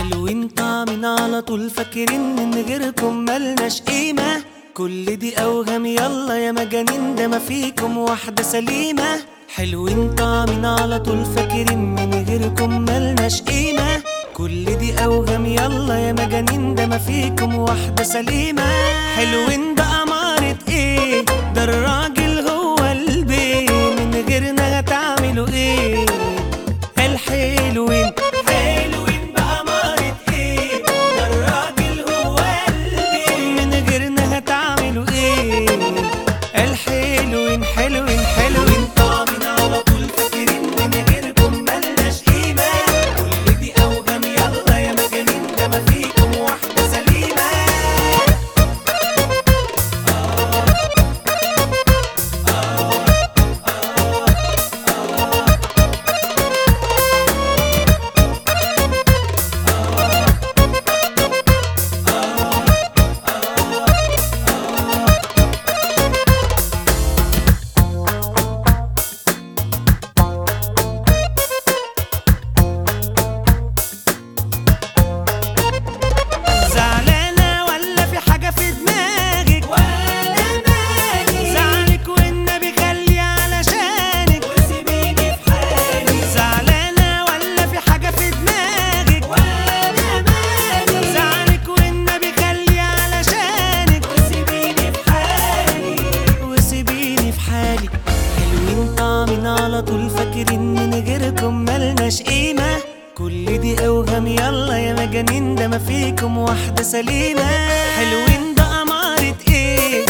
حلوين طعمين على طول فاكرين من غيركم ملناش قيمة كل دي أوهام يلا يا مجانين ده ما فيكم واحدة سليمة حلوين طعمين على طول فاكرين من غيركم ملناش قيمة كل دي أوهام يلا يا مجانين ده ما فيكم واحدة سليمة حلوين ده أمارة إيه ده الراجل هو البيه من غيرنا هتعملوا إيه الحلوين حلوين بأمارة إيه ده الراجل هو قلبي من غيرنا هتعملوا إيه الحلوين حلوين حلوين طعمين على طول فاكرين من غيركم ملناش قيمة كل دي أوهام يلا يا مجانين ده ما فيكم واحدة سليمة زعلانة ولا في حاجة في دماغك ولا مالي زعلك والنبي خلي علشانك وسيبيني في حالي زعلانة ولا في حاجة في دماغك ولا مالي زعلك والنبي خلي علشانك وسيبيني في حالي وسيبيني في حالي حلوين طعمين على طول فاكرين من غيركم ملناش قيمة كل دي أوهام يلا يا مجانين ده ما فيكم واحدة سليمة حلوين ده أمارة إيه